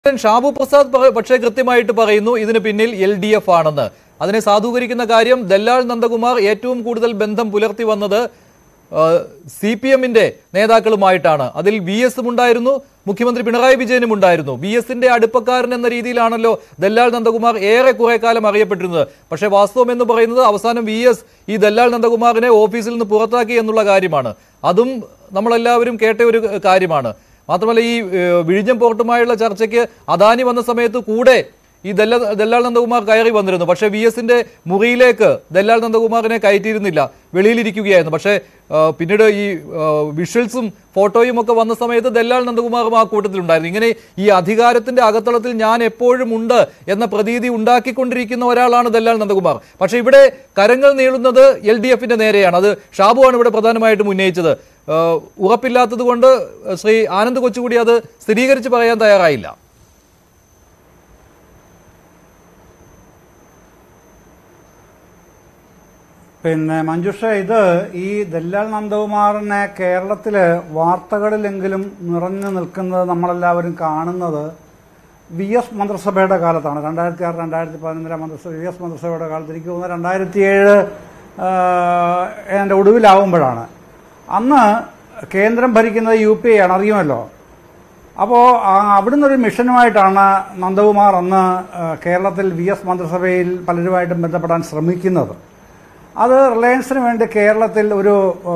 ഷാബു പ്രസാദ് പറ- പക്ഷേ കൃത്യമായിട്ട് പറയുന്നു ഇതിന് പിന്നിൽ എൽ ഡി എഫ് ആണെന്ന് അതിനെ സാധൂകരിക്കുന്ന കാര്യം ദല്ലാൽ നന്ദകുമാർ ഏറ്റവും കൂടുതൽ ബന്ധം പുലർത്തി വന്നത് സി പി എമ്മിന്റെ നേതാക്കളുമായിട്ടാണ് അതിൽ വി എസും ഉണ്ടായിരുന്നു മുഖ്യമന്ത്രി പിണറായി വിജയനും ഉണ്ടായിരുന്നു വി എസിന്റെ അടുപ്പക്കാരൻ എന്ന രീതിയിലാണല്ലോ ദല്ലാൽ നന്ദകുമാർ ഏറെ കുറെ കാലം അറിയപ്പെട്ടിരുന്നത് പക്ഷേ വാസ്തവം എന്ന് പറയുന്നത് അവസാനം വി എസ് ഈ ദല്ലാൽ നന്ദകുമാറിനെ ഓഫീസിൽ നിന്ന് പുറത്താക്കി എന്നുള്ള കാര്യമാണ് അതും നമ്മളെല്ലാവരും കേട്ട ഒരു കാര്യമാണ് മാത്രമല്ല ഈ ഏഹ്, വിഴിഞ്ഞം പോർട്ടുമായുള്ള ചർച്ചയ്ക്ക് അദാനി വന്ന സമയത്ത് കൂടെ ഈ ദല്ല ദല്ലാൽ നന്ദകുമാർ കയറി വന്നിരുന്നു പക്ഷേ വി എസിന്റെ മുറിയിലേക്ക് ദല്ലാൽ നന്ദകുമാറിനെ കയറ്റിയിരുന്നില്ല വെളിയിലിരിക്കുകയായിരുന്നു പക്ഷേ ആ, പിന്നീട് ഈ ആ, വിഷ്വൽസും ഫോട്ടോയും ഒക്കെ വന്ന സമയത്ത് ദല്ലാൽ നന്ദകുമാറും ആ കൂട്ടത്തിലുണ്ടായിരുന്നു ഇങ്ങനെ ഈ അധികാരത്തിന്റെ അകത്തളത്തിൽ ഞാൻ എപ്പോഴും ഉണ്ട് എന്ന പ്രതീതി ഉണ്ടാക്കിക്കൊണ്ടിരിക്കുന്ന ഒരാളാണ് ദല്ലാൽ നന്ദകുമാർ പക്ഷേ ഇവിടെ കരങ്ങൾ നീളുന്നത് എൽ ഡി എഫിന്റെ നേരെയാണ് അത് ഷാബുവാണ് ഇവിടെ പ്രധാനമായിട്ടും ഉന്നയിച്ചത് ആ, ഉറപ്പില്ലാത്തത് കൊണ്ട് ശ്രീ ആനന്ദ് കൊച്ചുകൂടി അത് സ്ഥിരീകരിച്ച് പറയാൻ തയ്യാറായില്ല പിന്നെ മഞ്ജുഷ ഇത് ഈ ദല്ലാൽ നന്ദകുമാറിനെ കേരളത്തില് വാർത്തകളിലെങ്കിലും നിറഞ്ഞു നിൽക്കുന്നത് നമ്മളെല്ലാവരും കാണുന്നത് വി എസ് മന്ത്രിസഭയുടെ കാലത്താണ് രണ്ടായിരത്തി ആറ് രണ്ടായിരത്തി പതിനൊന്നിലെ മന്ത്രിസഭ വി എസ് മന്ത്രിസഭയുടെ കാലത്ത് എനിക്ക് തോന്നുന്നത് രണ്ടായിരത്തി ഏഴ് എൻ്റെ ഒടുവിലാവുമ്പോഴാണ് അന്ന് കേന്ദ്രം ഭരിക്കുന്നത് യു പി ആണ് അറിയുമല്ലോ അപ്പോൾ അവിടുന്ന് ഒരു മിഷനുമായിട്ടാണ് നന്ദകുമാർ അന്ന് ആ, കേരളത്തിൽ വി എസ് മന്ത്രിസഭയിൽ പലരുമായിട്ടും ബന്ധപ്പെടാൻ ശ്രമിക്കുന്നത് അത് റിലയൻസിന് വേണ്ടി കേരളത്തിൽ ഒരു ആ,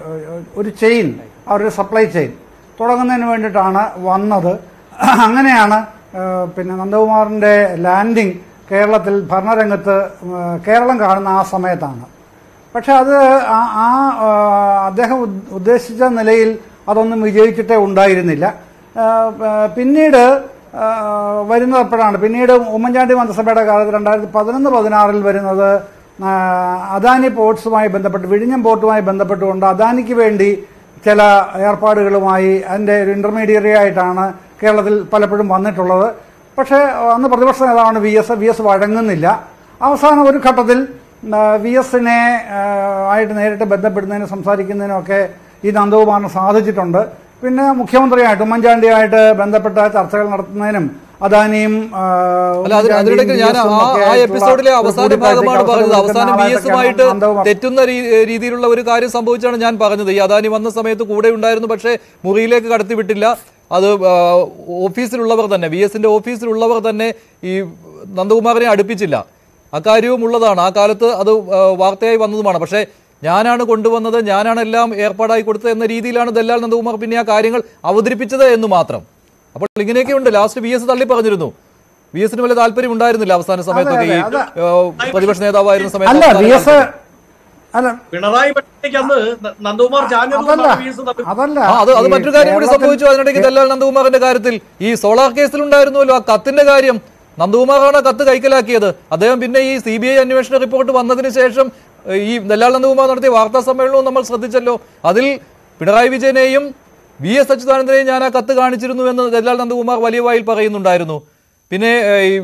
ഒരു ചെയിൻ അവരുടെ സപ്ലൈ ചെയിൻ തുടങ്ങുന്നതിന് വേണ്ടിയിട്ടാണ് വന്നത് അങ്ങനെയാണ് ആ, പിന്നെ നന്ദകുമാറിൻ്റെ ലാൻഡിങ് കേരളത്തിൽ ഭരണരംഗത്ത് ആ, കേരളം കാണുന്ന ആ സമയത്താണ് പക്ഷെ അത് ആ- ആ ആ, അദ്ദേഹം ഉദ്- ഉദ്ദേശിച്ച നിലയിൽ അതൊന്നും വിജയിച്ചിട്ടേ ഉണ്ടായിരുന്നില്ല ആ, ആ, പിന്നീട് ആ, വരുന്നത് എപ്പോഴാണ് പിന്നീട് ഉമ്മൻചാണ്ടി മന്ത്രിസഭയുടെ കാലത്ത് രണ്ടായിരത്തി പതിനൊന്ന് പതിനാറിൽ വരുന്നത് ആ, അദാനി പോർട്സുമായി ബന്ധപ്പെട്ട് വിഴിഞ്ഞം പോർട്ടുമായി ബന്ധപ്പെട്ടുകൊണ്ട് അദാനിക്ക് വേണ്ടി ചില ഏർപ്പാടുകളുമായി അതിൻ്റെ ഒരു ഇന്റർമീഡിയറി ആയിട്ടാണ് കേരളത്തിൽ പലപ്പോഴും വന്നിട്ടുള്ളത് പക്ഷേ അന്ന് പ്രതിപക്ഷ നേതാവാണ് വി എസ് വി എസ് വഴങ്ങുന്നില്ല അവസാനം ഒരു ഘട്ടത്തിൽ വി എസിനെ ആയിട്ട് നേരിട്ട് ബന്ധപ്പെടുന്നതിനും സംസാരിക്കുന്നതിനും ഒക്കെ ഈ നന്ദകുമാറിന് സാധിച്ചിട്ടുണ്ട് പിന്നെ മുഖ്യമന്ത്രിയായിട്ട് ഉമ്മൻചാണ്ടിയായിട്ട് ബന്ധപ്പെട്ട ചർച്ചകൾ നടത്തുന്നതിനും അദാനിയും ആ, അല്ല അതിന് ഉമ്മൻചാണ്ടിയും അതിനിടയ്ക്ക് ഞാൻ VS ഉം ആ ഒക്കെ ആ ആയിട്ടുള്ള എപ്പിസോഡിലെ ഒരു അവസാന കൂടിക്കാഴ്ചയ്ക്ക് ഭാഗമാണ് അവസരം പറഞ്ഞത് കൊടുക്കുന്ന അവസാനം ബി ആളായിട്ടൊക്കെയാണ് എസുമായിട്ട് നന്ദകുമാർ തെറ്റുന്ന രീ- രീതിയിലുള്ള ഒരു കാര്യം സംഭവിച്ചാണ് ഞാൻ പറഞ്ഞത് ഈ അദാനി വന്ന സമയത്ത് കൂടെ ഉണ്ടായിരുന്നു പക്ഷേ മുറിയിലേക്ക് കടത്തിവിട്ടില്ല അത് ആ, ഓഫീസിലുള്ളവർ തന്നെ വി എസിന്റെ ഓഫീസിലുള്ളവർ തന്നെ ഈ നന്ദകുമാറിനെ അടുപ്പിച്ചില്ല അക്കാര്യവും ഉള്ളതാണ് ആ കാലത്ത് അത് ആ, വാർത്തയായി വന്നതുമാണ് പക്ഷേ ഞാനാണ് കൊണ്ടുവന്നത് ഞാനാണ് എല്ലാം ഏർപ്പാടായി കൊടുത്തത് എന്ന രീതിയിലാണ് ദല്ലാൽ നന്ദകുമാർ പിന്നെ ആ കാര്യങ്ങൾ അവതരിപ്പിച്ചത് എന്ന് മാത്രം അപ്പോൾ ഇങ്ങനെയൊക്കെ ഉണ്ട് ലാസ്റ്റ് വി എസ് തള്ളി പറഞ്ഞിരുന്നു വി എസിന് വലിയ താല്പര്യം ഉണ്ടായിരുന്നില്ല അവസാന സമയത്തൊക്കെ ഈ അതെ, ഏഹ്, പ്രതിപക്ഷ നേതാവായിരുന്ന അല്ല സമയത്ത് വി എസ് അല്ല പിണറായി പട്ടേക്ക് അന്ന് ന- നന്ദകുമാർ അതല്ല ചാഞ്ഞതുകൊണ്ടാണ് വി എസ് തമ്മിൽ അതല്ല ആ, അത് അത് ഈ മറ്റൊരു കാര്യം കൂടി കേരളത്തിൽ- സംഭവിച്ചു അതിനിടയ്ക്ക് ദല്ലാൽ നന്ദകുമാറിന്റെ കാര്യത്തിൽ ഈ സോളാർ കേസിൽ ഉണ്ടായിരുന്നല്ലോ ആ കത്തിന്റെ കാര്യം നന്ദകുമാറാണ് ആ കത്ത് കൈക്കലാക്കിയത് അദ്ദേഹം പിന്നെ ഈ സി ബി ഐ അന്വേഷണ റിപ്പോർട്ട് വന്നതിന് ശേഷം ഏഹ്, ഈ ദല്ലാൽ നന്ദകുമാർ നടത്തിയ വാർത്താ സമ്മേളനവും നമ്മൾ ശ്രദ്ധിച്ചല്ലോ അതിൽ പിണറായി വിജയനെയും വി എസ് അച്യുതാനന്ദനെയും ഞാൻ ആ കത്ത് കാണിച്ചിരുന്നു എന്ന് ദല്ലാൽ നന്ദകുമാർ വലിയ വായിൽ പറയുന്നുണ്ടായിരുന്നു പിന്നെ ഏഹ്, ഈ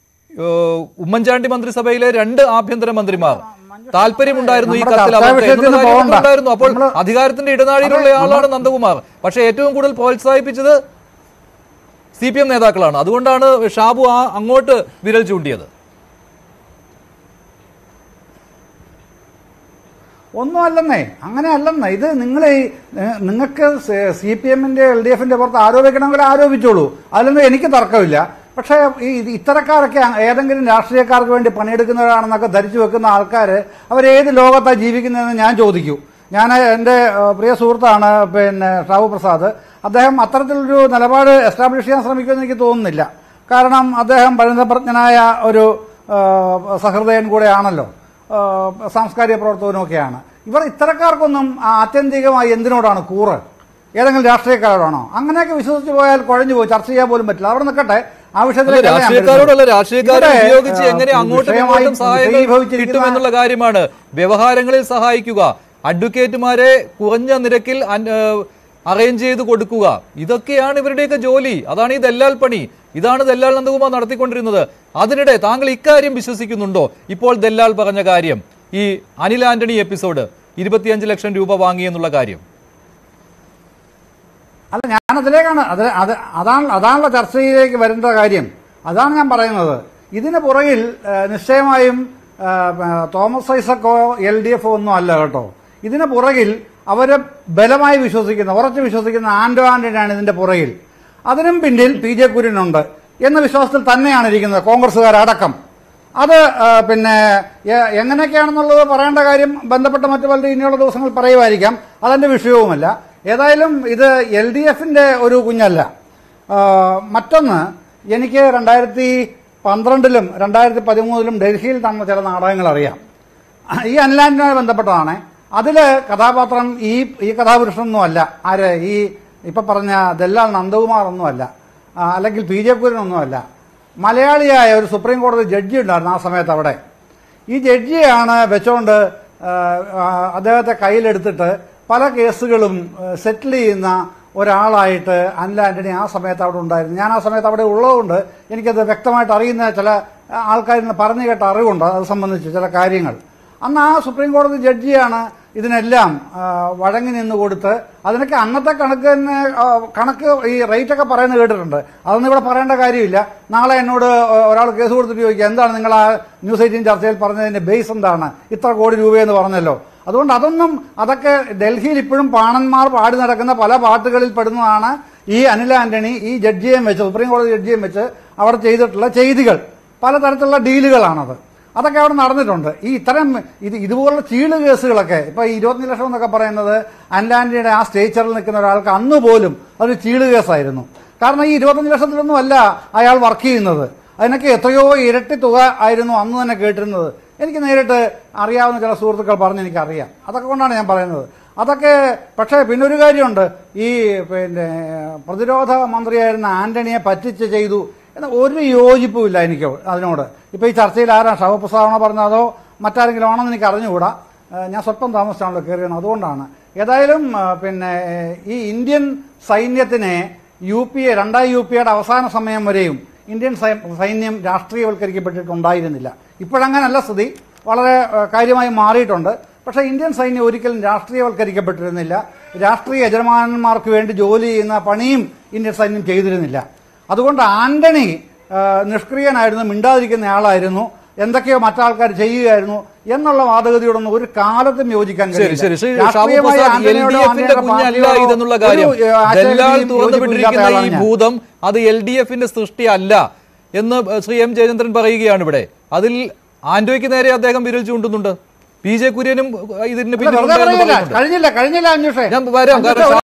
ഏഹ്, ഉമ്മൻചാണ്ടി മന്ത്രിസഭയിലെ രണ്ട് ആഭ്യന്തര മന്ത്രിമാർ താല്പര്യമുണ്ടായിരുന്നു ഈ നമ്മുടെ കത്തിൽ ചർച്ചാ അവർക്ക് വിഷയത്തിൽ എന്നുള്ള നിന്ന് കാര്യമൊക്കെ പോകണ്ട. ഉണ്ടായിരുന്നു അപ്പോൾ നമ്മള് അധികാരത്തിന്റെ ഇടനാഴിയിലുള്ള അതെ, ആളാണ് നന്ദകുമാർ പക്ഷെ ഏറ്റവും കൂടുതൽ പ്രോത്സാഹിപ്പിച്ചത് സി പി എം നേതാക്കളാണ് അതുകൊണ്ടാണ് ഷാബു ആ അങ്ങോട്ട് വിരൽ ചൂണ്ടിയത് ഒന്നും അല്ലെന്നേ അങ്ങനെ അല്ലെന്നേ ഇത് നിങ്ങൾ നിങ്ങൾക്ക് സി പി എമ്മിന്റെ എൽ ഡി എഫിന്റെ പുറത്ത് ആരോപിക്കണമെങ്കിൽ ആരോപിച്ചോളൂ അതിലൊന്നും എനിക്ക് തർക്കമില്ല പക്ഷേ ഈ ഇത് ഇത്തരക്കാരൊക്കെ ഏതെങ്കിലും രാഷ്ട്രീയക്കാർക്ക് വേണ്ടി പണിയെടുക്കുന്നവരാണെന്നൊക്കെ ധരിച്ചു വെക്കുന്ന ആൾക്കാർ അവരേത് ലോകത്താണ് ജീവിക്കുന്നതെന്ന് ഞാൻ ചോദിക്കൂ ഞാൻ എൻ്റെ ഏഹ്, പ്രിയ സുഹൃത്താണ് പിന്നെ ഷാവു പ്രസാദ് അദ്ദേഹം അത്തരത്തിലൊരു നിലപാട് എസ്റ്റാബ്ലിഷ് ചെയ്യാൻ ശ്രമിക്കുമെന്ന് എനിക്ക് തോന്നുന്നില്ല കാരണം അദ്ദേഹം പരിണതപ്രജ്ഞനായ ഒരു ഏഹ്, സഹൃദയൻ കൂടെയാണല്ലോ ഏഹ് സാംസ്കാരിക പ്രവർത്തനമൊക്കെയാണ് ഇവർ ഇത്തരക്കാർക്കൊന്നും ആത്യന്തികമായി എന്തിനോടാണ് കൂറ് ഏതെങ്കിലും രാഷ്ട്രീയക്കാരോടാണോ അങ്ങനെയൊക്കെ വിശ്വസിച്ച് പോയാൽ കുഴഞ്ഞു പോകും ചർച്ച ചെയ്യാൻ പോലും പറ്റില്ല അവിടെ നിൽക്കട്ടെ ആ അല്ല, വിഷയത്തിലേക്ക് അല്ല ഞാൻ രാഷ്ട്രീയക്കാരോടല്ല വരുന്നത്. രാഷ്ട്രീയക്കാരെ ഇവിടെ, ഉപയോഗിച്ച് ഏഹ്, എങ്ങനെ അങ്ങോട്ടും വിഷയമായി ഇങ്ങോട്ടും സഹായങ്ങൾ വിഷയീഭവിച്ചിരിക്കുന്ന- കിട്ടുമെന്നുള്ള കാര്യമാണ് വ്യവഹാരങ്ങളിൽ സഹായിക്കുക അഡ്വക്കേറ്റുമാരെ കുറഞ്ഞ നിരക്കിൽ അൻ- ഏഹ്, അറേഞ്ച് ചെയ്ത് കൊടുക്കുക ഇതൊക്കെയാണ് ഇവരുടെയൊക്കെ ജോലി അതാണ് ഈ ദല്ലാൽ പണി ഇതാണ് ദല്ലാൽ നന്ദകുമാർ നടത്തിക്കൊണ്ടിരുന്നത് അതിനിടെ താങ്കൾ ഇക്കാര്യം വിശ്വസിക്കുന്നുണ്ടോ ഇപ്പോൾ ദല്ലാൽ പറഞ്ഞ കാര്യം ഈ അനിൽ ആന്റണി എപ്പിസോഡ് ഇരുപത്തിയഞ്ച് ലക്ഷം രൂപ വാങ്ങി എന്നുള്ള കാര്യം അല്ല ഞാൻ അതിലേക്കാണ് അത് അത് അതാണ് അതാണല്ലോ ചർച്ചയിലേക്ക് വരേണ്ട കാര്യം അതാണ് ഞാൻ പറയുന്നത് ഇതിന് പുറകിൽ ഏഹ്, നിശ്ചയമായും ഏഹ്, തോമസ് ഐസക്കോ എൽ ഡി എഫോ ഒന്നും അല്ല കേട്ടോ ഇതിന് പുറകിൽ അവര് ബലമായി വിശ്വസിക്കുന്ന ഉറച്ചു വിശ്വസിക്കുന്ന ആന്റോ ആന്റണിയാണ് ഇതിന്റെ പുറകിൽ അതിനും പിന്നിൽ പി ജെ കുര്യനുണ്ട് എന്ന വിശ്വാസത്തിൽ തന്നെയാണ് ഇരിക്കുന്നത് കോൺഗ്രസ്സുകാരടക്കം അത് ആ, പിന്നെ എ- എങ്ങനെയൊക്കെയാണെന്നുള്ളത് പറയേണ്ട കാര്യം ബന്ധപ്പെട്ട മറ്റു പലരും ഇനിയുള്ള ദിവസങ്ങൾ പറയുമായിരിക്കാം അതെന്റെ വിഷയവുമല്ല ഏതായാലും ഇത് എൽ ഡി എഫിന്റെ ഒരു കുഞ്ഞല്ല ആ, മറ്റൊന്ന് എനിക്ക് രണ്ടായിരത്തി പന്ത്രണ്ടിലും രണ്ടായിരത്തി പതിമൂന്നിലും ഡൽഹിയിൽ നടന്ന ചില നാടകങ്ങൾ അറിയാം ഈ അനിലാന്റിനുമായി ബന്ധപ്പെട്ടതാണ് അതില് കഥാപാത്രം ഈ ഈ കഥാപുരുഷനൊന്നുമല്ല ആര് ഈ ഇപ്പൊ പറഞ്ഞ ദല്ലാൽ നന്ദകുമാർ ഒന്നുമല്ല ആ, അല്ലെങ്കിൽ പി ജെ കുര്യനൊന്നുമല്ല മലയാളിയായ ഒരു സുപ്രീം കോടതി ജഡ്ജി ഉണ്ടായിരുന്നു ആ സമയത്ത് അവിടെ ഈ ജഡ്ജിയാണ് വെച്ചോണ്ട് ആ, ആ, അദ്ദേഹത്തെ കയ്യിലെടുത്തിട്ട് പല കേസുകളും സെറ്റിൽ ചെയ്യുന്ന ഒരാളായിട്ട് അനിൽ ആന്റണി ആ സമയത്ത് അവിടെ ഉണ്ടായിരുന്നു ഞാൻ ആ സമയത്ത് അവിടെ ഉള്ളതുകൊണ്ട് എനിക്കത് വ്യക്തമായിട്ട് അറിയുന്ന ചില ആൾക്കാരിൽ നിന്ന് പറഞ്ഞു കേട്ട അറിവുണ്ട് അത് സംബന്ധിച്ച് ചില കാര്യങ്ങൾ അന്ന് ആ സുപ്രീം കോടതി ജഡ്ജിയാണ് ഇതിനെല്ലാം ആ, വഴങ്ങി നിന്ന് കൊടുത്ത് അതിനൊക്കെ അന്നത്തെ കണക്ക് തന്നെ ആ, കണക്ക് ഈ റേറ്റ് ഒക്കെ പറയുന്നത് കേട്ടിട്ടുണ്ട് അതൊന്നും ഇവിടെ പറയേണ്ട കാര്യമില്ല നാളെ എന്നോട് ഒരാൾ കേസ് കൊടുത്തിട്ട് ചോദിക്കുക എന്താണ് നിങ്ങൾ ആ ന്യൂസ് എയ്റ്റീൻ ചർച്ചയിൽ പറഞ്ഞതിന്റെ ബേസ് എന്താണ് ഇത്ര കോടി രൂപയെന്ന് പറഞ്ഞല്ലോ അതുകൊണ്ട് അതൊന്നും അതൊക്കെ ഡൽഹിയിൽ ഇപ്പോഴും പാണന്മാർ പാടി നടക്കുന്ന പല പാട്ടുകളിൽ പെടുന്നതാണ് ഈ അനിൽ ആന്റണി ഈ ജഡ്ജിയെയും വെച്ച് സുപ്രീം കോടതി ജഡ്ജിയെയും വെച്ച് അവർ ചെയ്തിട്ടുള്ള ചെയ്തികൾ പലതരത്തിലുള്ള ഡീലുകളാണത് അതൊക്കെ അവിടെ നടന്നിട്ടുണ്ട് ഈ ഇത്തരം ഇത് ഇതുപോലുള്ള ചീള് കേസുകളൊക്കെ ഇപ്പൊ ഈ ഇരുപത്തഞ്ച് ലക്ഷം എന്നൊക്കെ പറയുന്നത് അൻലാൻഡിയുടെ ആ സ്റ്റേച്ചറിൽ നിൽക്കുന്ന ഒരാൾക്ക് അന്ന് പോലും അതൊരു ചീള് കേസായിരുന്നു കാരണം ഈ ഇരുപത്തഞ്ച് ലക്ഷത്തിലൊന്നും അല്ല അയാൾ വർക്ക് ചെയ്യുന്നത് അതിനൊക്കെ എത്രയോ ഇരട്ടി തുക ആയിരുന്നു അന്ന് തന്നെ കേട്ടിരുന്നത് എനിക്ക് നേരിട്ട് അറിയാവുന്ന ചില സുഹൃത്തുക്കൾ പറഞ്ഞ് എനിക്കറിയാം അതൊക്കെ കൊണ്ടാണ് ഞാൻ പറയുന്നത് അതൊക്കെ പക്ഷേ പിന്നെ ഒരു കാര്യമുണ്ട് ഈ പിന്നെ പ്രതിരോധ മന്ത്രിയായിരുന്ന ആന്റണിയെ പറ്റിച്ച് ചെയ്തു എന്ന ഒരു യോജിപ്പുമില്ല എനിക്ക് അതിനോട് ഇപ്പൊ ഈ ചർച്ചയിൽ ആരാണ് ശവപ്രസാദമാണോ പറഞ്ഞത് അതോ മറ്റാരെങ്കിലും ആണെന്ന് എനിക്ക് അറിഞ്ഞുകൂടാ ഏഹ് ഞാൻ സ്വല്പം താമസിച്ചാണല്ലോ കയറിയത് അതുകൊണ്ടാണ് ഏതായാലും ആ, പിന്നെ ഈ ഇന്ത്യൻ സൈന്യത്തിനെ യു പി എ രണ്ടാം യു പി എയുടെ അവസാന സമയം വരെയും ഇന്ത്യൻ സൈ- സൈന്യം രാഷ്ട്രീയവൽക്കരിക്കപ്പെട്ടിട്ടുണ്ടായിരുന്നില്ല ഇപ്പോഴങ്ങനല്ല സ്ഥിതി വളരെ ആ, കാര്യമായി മാറിയിട്ടുണ്ട് പക്ഷേ ഇന്ത്യൻ സൈന്യം ഒരിക്കലും രാഷ്ട്രീയവൽക്കരിക്കപ്പെട്ടിരുന്നില്ല രാഷ്ട്രീയ യജമാനന്മാർക്ക് വേണ്ടി ജോലി ചെയ്യുന്ന പണിയും ഇന്ത്യൻ സൈന്യം ചെയ്തിരുന്നില്ല അതുകൊണ്ട് ആന്റണി ആ, നിഷ്ക്രിയനായിരുന്നു മിണ്ടാതിരിക്കുന്ന ആളായിരുന്നു എന്തൊക്കെയോ മറ്റാൾക്കാർ ചെയ്യുകയായിരുന്നു എന്നുള്ള വാദഗതിയോടൊന്നും ഒരു കാലത്തും യോജിക്കാൻ ശരി കഴിയില്ല. ശരി ശ്രീ രാഷ്ട്രീയമായി ഷാബു പ്രസാദ് എൽ ആന്റണിയോടോ ഡി എഫിന്റെ ആന്റണിയുടെ കുഞ്ഞല്ല പാർട്ടിയോടോ ഇതെന്നുള്ള ഒരു, കാര്യം ഏ, ആശയഗതിയും ദല്ലാൽ യോജിപ്പില്ലാത്ത തുറന്നുവിട്ടിരിക്കുന്ന ഈ ആളാണ് ഞാൻ. ഭൂതം അത് എൽ ഡി എഫിന്റെ സൃഷ്ടിയല്ല എന്ന് ശ്രീ എം ജയചന്ദ്രൻ പറയുകയാണ് ഇവിടെ അതിൽ ആന്റോയ്ക്ക് നേരെ അദ്ദേഹം വിരൽ ചൂണ്ടുന്നുണ്ട് പി ജെ കുര്യനും ഇതിന് അല്ല, പിന്നിലുണ്ട് വെറുതെ എന്ന് പറയല്ല പറയുന്നുണ്ട് കഴിഞ്ഞില്ല കഴിഞ്ഞില്ല അന്വേഷണം ഞാൻ വരാം കാരണം